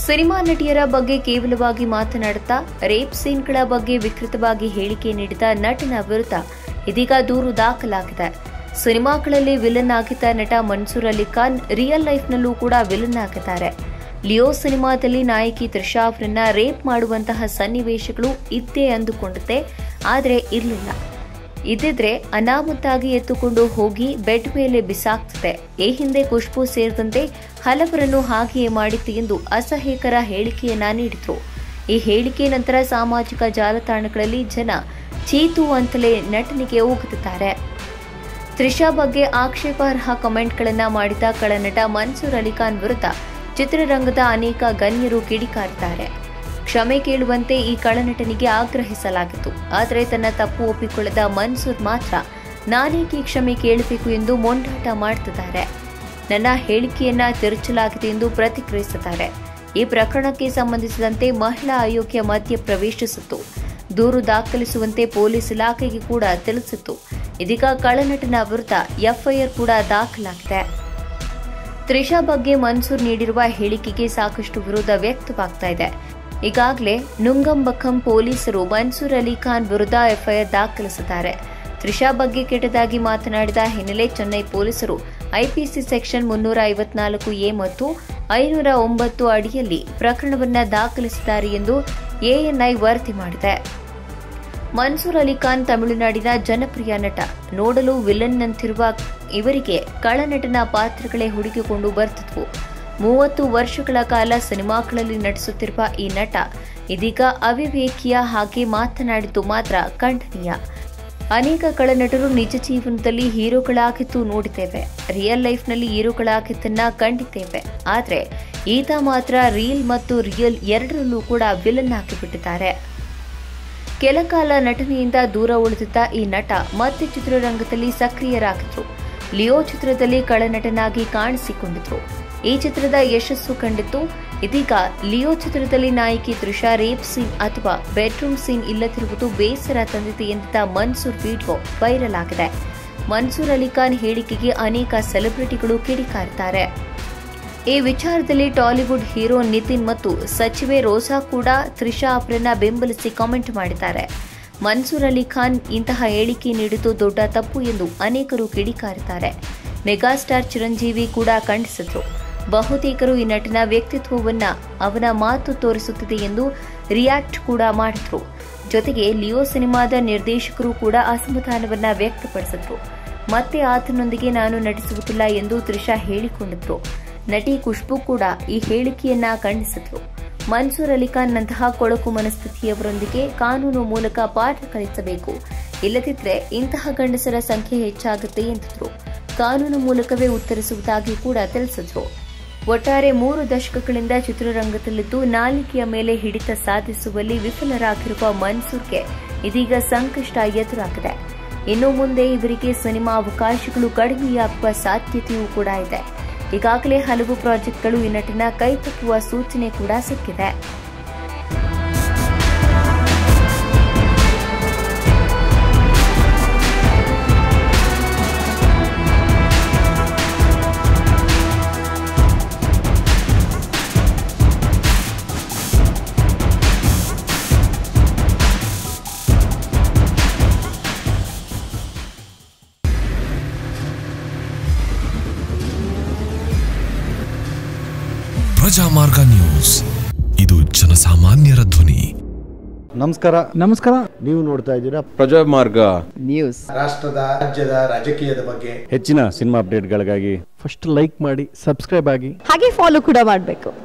cinema ನಟಿಯರ ಬಗ್ಗೆ ಕೇವಲವಾಗಿ ಮಾತನಾಡುತ್ತಾ rape ಸೀನ್ಗಳ ಬಗ್ಗೆ ವಿಕೃತವಾಗಿ ಹೇಳಿಕೆ ನೀಡಿದ ನಟನ ವಿರುದ್ಧ ಇದೀಗ ದೂರು ದಾಖಲಾಗಿದೆ ಸಿನಿಮಾಗಳಲ್ಲಿ ವಿಲನ್ ಆಗಿದ್ದ ನಟ ಮನ್ಸೂರ್ ಅಲಿ ಖಾನ್ ರಿಯಲ್ ಲೈಫ್ನಲ್ಲೂ ಕೂಡ ವಿಲನ್ ಆಗಿದ್ದಾರೆ ಲಿಯೋ ಸಿನಿಮಾದಲ್ಲಿ ನಾಯಕಿ ತ್ರಿಷಾ ಅವರನ್ನ ರೇಪ್ ಮಾಡುವಂತಹ ಸನ್ನಿವೇಶಗಳು ಇದ್ದೇ ಅಂದುಕೊಂಡಿದ್ದೆ ಆದರೆ ಇರಲಿಲ್ಲ ಇದ್ದಿದ್ರೆ ಅನಾಮತ್ತಾಗಿ ಎತ್ತುಕೊಂಡು ಹೋಗಿ ಬೆಡ್ ಮೇಲೆ ಬಿಸಾಕ್ತಿದೆ ಈ ಹಿಂದೆ ಖುಷ್ಬು ಸೇರಿದಂತೆ ಹಲವರನ್ನು ಹಾಗೆಯೇ ಮಾಡಿತ್ತು ಎಂದು ಅಸಹ್ಯಕರ ಹೇಳಿಕೆಯನ್ನ ನೀಡಿದ್ರು ಈ ಹೇಳಿಕೆ ನಂತರ ಸಾಮಾಜಿಕ ಜಾಲತಾಣಗಳಲ್ಲಿ ಜನ ಚೀತು ಅಂತಲೇ ನಟನಿಗೆ ಹೋಗುತ್ತಿದ್ದಾರೆ ತ್ರಿಷಾ ಬಗ್ಗೆ ಆಕ್ಷೇಪಾರ್ಹ ಕಮೆಂಟ್ಗಳನ್ನ ಮಾಡಿದ ಕಳನಟ ಮನ್ಸೂರ್ ಅಲಿಖಾನ್ ವಿರುದ್ಧ ಚಿತ್ರರಂಗದ ಅನೇಕ ಗಣ್ಯರು ಕಿಡಿಕಾರಿದ್ದಾರೆ ಕ್ಷಮೆ ಕೇಳುವಂತೆ ಈ ಕಳನಟನಿಗೆ ಆಗ್ರಹಿಸಲಾಗಿತ್ತು ಆದರೆ ತನ್ನ ತಪ್ಪು ಒಪ್ಪಿಕೊಳ್ಳದ ಮನ್ಸೂರ್ ಮಾತ್ರ ನಾನೇಕೆ ಕ್ಷಮೆ ಕೇಳಬೇಕು ಎಂದು ಮೊಂಡಾಟ ಮಾಡ್ತಿದ್ದಾರೆ ನನ್ನ ಹೇಳಿಕೆಯನ್ನ ತಿರುಚಲಾಗಿದೆ ಎಂದು ಪ್ರತಿಕ್ರಿಯಿಸಿದ್ದಾರೆ ಈ ಪ್ರಕರಣಕ್ಕೆ ಸಂಬಂಧಿಸಿದಂತೆ ಮಹಿಳಾ ಆಯೋಗ್ಯ ಮಧ್ಯ ಪ್ರವೇಶಿಸಿತ್ತು ದೂರು ದಾಖಲಿಸುವಂತೆ ಪೊಲೀಸ್ ಇಲಾಖೆಗೆ ಕೂಡ ತಿಳಿಸಿತ್ತು ಇದೀಗ ಕಳ್ಳನಟನ ವಿರುದ್ಧ ಎಫ್ಐಆರ್ ಕೂಡ ದಾಖಲಾಗಿದೆ ತ್ರಿಷಾ ಬಗ್ಗೆ ಮನ್ಸೂರ್ ನೀಡಿರುವ ಹೇಳಿಕೆಗೆ ಸಾಕಷ್ಟು ವಿರೋಧ ವ್ಯಕ್ತವಾಗ್ತಾ ಇದೆ ಈಗಾಗಲೇ ನುಂಗಂಬಕ್ಕಂ ಪೊಲೀಸರು ಮನ್ಸೂರ್ ಅಲಿ ಖಾನ್ ವಿರುದ್ಧ ಎಫ್ಐಆರ್ ದಾಖಲಿಸಿದ್ದಾರೆ ತ್ರಿಷಾ ಬಗ್ಗೆ ಕೆಟ್ಟದಾಗಿ ಮಾತನಾಡಿದ ಹಿನ್ನೆಲೆ ಚೆನ್ನೈ ಪೊಲೀಸರು ಐಪಿಸಿ ಸೆಕ್ಷನ್ ಮುನ್ನೂರ ಐವತ್ನಾಲ್ಕು ಎ ಮತ್ತು ಐನೂರ ಒಂಬತ್ತು ಅಡಿಯಲ್ಲಿ ಪ್ರಕರಣವನ್ನ ದಾಖಲಿಸಿದ್ದಾರೆ ಎಂದು ಎಎನ್ಐ ವರದಿ ಮಾಡಿದೆ ಮನ್ಸೂರ್ ಅಲಿ ಖಾನ್ ತಮಿಳುನಾಡಿನ ಜನಪ್ರಿಯ ನಟ ನೋಡಲು ವಿಲನ್ನಂತಿರುವ ಇವರಿಗೆ ಕಳ್ಳನಟನ ಪಾತ್ರಗಳೇ ಹುಡುಕಿಕೊಂಡು ಬರ್ತಿದ್ವು ಮೂವತ್ತು ವರ್ಷಗಳ ಕಾಲ ಸಿನಿಮಾಗಳಲ್ಲಿ ನಟಿಸುತ್ತಿರುವ ಈ ನಟ ಇದೀಗ ಅವಿವೇಕಿಯ ಹಾಗೆ ಮಾತನಾಡಿದ್ದು ಮಾತ್ರ ಖಂಡನೀಯ ಅನೇಕ ಕಳನಟರು ನಿಜ ಜೀವನದಲ್ಲಿ ಹೀರೋಗಳಾಗಿದ್ದು ನೋಡಿದ್ದೇವೆ ರಿಯಲ್ ಲೈಫ್ನಲ್ಲಿ ಹೀರೋಗಳಾಗಿದ್ದನ್ನ ಕಂಡಿದ್ದೇವೆ ಆದರೆ ಈತ ಮಾತ್ರ ರೀಲ್ ಮತ್ತು ರಿಯಲ್ ಎರಡರಲ್ಲೂ ಕೂಡ ವಿಲನ್ ಆಗಿಬಿಟ್ಟಿದ್ದಾರೆ ಕೆಲ ಕಾಲ ನಟನೆಯಿಂದ ದೂರ ಉಳಿದಿದ್ದ ಈ ನಟ ಮತ್ತೆ ಚಿತ್ರರಂಗದಲ್ಲಿ ಸಕ್ರಿಯರಾಗಿದ್ರು ಲಿಯೋ ಚಿತ್ರದಲ್ಲಿ ಕಳನಟನಾಗಿ ಕಾಣಿಸಿಕೊಂಡಿದ್ರು ಈ ಚಿತ್ರದ ಯಶಸ್ಸು ಕಂಡಿತ್ತು ಇದೀಗ ಲಿಯೋ ಚಿತ್ರದಲ್ಲಿ ನಾಯಕಿ ತ್ರಿಷಾ ರೇಪ್ ಸೀನ್ ಅಥವಾ ಬೆಡ್ರೂಮ್ ಸೀನ್ ಇಲ್ಲದಿರುವುದು ಬೇಸರ ತಂದಿದೆ ಎಂದಿದ್ದ ಮನ್ಸೂರ್ ವಿಡಿಯೋ ವೈರಲ್ ಆಗಿದೆ ಮನ್ಸೂರ್ ಅಲಿ ಖಾನ್ ಹೇಳಿಕೆಗೆ ಅನೇಕ ಸೆಲೆಬ್ರಿಟಿಗಳು ಕಿಡಿಕಾರಿದ್ದಾರೆ ಈ ವಿಚಾರದಲ್ಲಿ ಟಾಲಿವುಡ್ ಹೀರೋ ನಿತಿನ್ ಮತ್ತು ಸಚಿವೆ ರೋಸಾ ಕೂಡ ತ್ರಿಷಾ ಅವರನ್ನ ಬೆಂಬಲಿಸಿ ಕಾಮೆಂಟ್ ಮಾಡಿದ್ದಾರೆ ಮನ್ಸೂರ್ ಅಲಿ ಖಾನ್ ಇಂತಹ ಹೇಳಿಕೆ ನೀಡಿದ್ದು ದೊಡ್ಡ ತಪ್ಪು ಎಂದು ಅನೇಕರು ಕಿಡಿಕಾರಿದ್ದಾರೆ ಮೆಗಾಸ್ಟಾರ್ ಚಿರಂಜೀವಿ ಕೂಡ ಖಂಡಿಸಿದ್ರು ಬಹುತೇಕರು ಈ ನಟನ ವ್ಯಕ್ತಿತ್ವವನ್ನ ಅವನ ಮಾತು ತೋರಿಸುತ್ತಿದೆ ಎಂದು ರಿಯಾಕ್ಟ್ ಕೂಡ ಮಾಡಿದ್ರು ಜೊತೆಗೆ ಲಿಯೋ ಸಿನಿಮಾದ ನಿರ್ದೇಶಕರು ಕೂಡ ಅಸಮಾಧಾನವನ್ನ ವ್ಯಕ್ತಪಡಿಸಿದ್ರು ಮತ್ತೆ ಆತನೊಂದಿಗೆ ನಾನು ನಟಿಸುವುದಿಲ್ಲ ಎಂದು ತ್ರಿಷಾ ಹೇಳಿಕೊಂಡಿದ್ರು ನಟಿ ಖುಷ್ಬು ಕೂಡ ಈ ಹೇಳಿಕೆಯನ್ನ ಖಂಡಿಸಿದ್ರು ಮನ್ಸೂರ್ ಅಲಿ ಖಾನ್ ನಂತಹ ಕೊಳಕು ಮನಸ್ಥಿತಿಯವರೊಂದಿಗೆ ಕಾನೂನು ಮೂಲಕ ಪಾಠ ಕಲಿಸಬೇಕು ಇಲ್ಲದಿದ್ರೆ ಇಂತಹ ಗಂಡಸರ ಸಂಖ್ಯೆ ಹೆಚ್ಚಾಗುತ್ತೆ ಎಂದಿದ್ರು ಕಾನೂನು ಮೂಲಕವೇ ಉತ್ತರಿಸುವುದಾಗಿ ಕೂಡ ತಿಳಿಸಿದ್ರು ಒಟ್ಟಾರೆ ಮೂರು ದಶಕಗಳಿಂದ ಚಿತ್ರರಂಗದಲ್ಲಿದ್ದು ನಾಲಿಗೆಯ ಮೇಲೆ ಹಿಡಿತ ಸಾಧಿಸುವಲ್ಲಿ ವಿಫಲರಾಗಿರುವ ಮನ್ಸೂರ್ಗೆ ಇದೀಗ ಸಂಕಷ್ಟ ಎದುರಾಗಿದೆ ಇನ್ನು ಮುಂದೆ ಇವರಿಗೆ ಸಿನಿಮಾ ಅವಕಾಶಗಳು ಕಡಿಮೆಯಾಗುವ ಸಾಧ್ಯತೆಯೂ ಕೂಡ ಇದೆ ಈಗಾಗಲೇ ಹಲವು ಪ್ರಾಜೆಕ್ಟ್ಗಳು ಈ ನಟನ ಕೈತಪ್ಪುವ ಸೂಚನೆ ಕೂಡ ಸಿಕ್ಕಿದೆ ಪ್ರಜಾಮಾರ್ಗ ನ್ಯೂಸ್ ಇದು ಜನಸಾಮಾನ್ಯರ ಧ್ವನಿ ನಮಸ್ಕಾರ ನಮಸ್ಕಾರ ನೀವು ನೋಡ್ತಾ ಇದ್ದೀರಾ ಪ್ರಜಾಮಾರ್ಗ ನ್ಯೂಸ್ ರಾಷ್ಟ್ರದ ರಾಜ್ಯದ ರಾಜಕೀಯದ ಬಗ್ಗೆ ಹೆಚ್ಚಿನ ಸಿನಿಮಾ ಅಪ್ಡೇಟ್ಗಳಿಗಾಗಿ ಫಸ್ಟ್ ಲೈಕ್ ಮಾಡಿ ಸಬ್ಸ್ಕ್ರೈಬ್ ಆಗಿ ಹಾಗೆ ಫಾಲೋ ಕೂಡ ಮಾಡಬೇಕು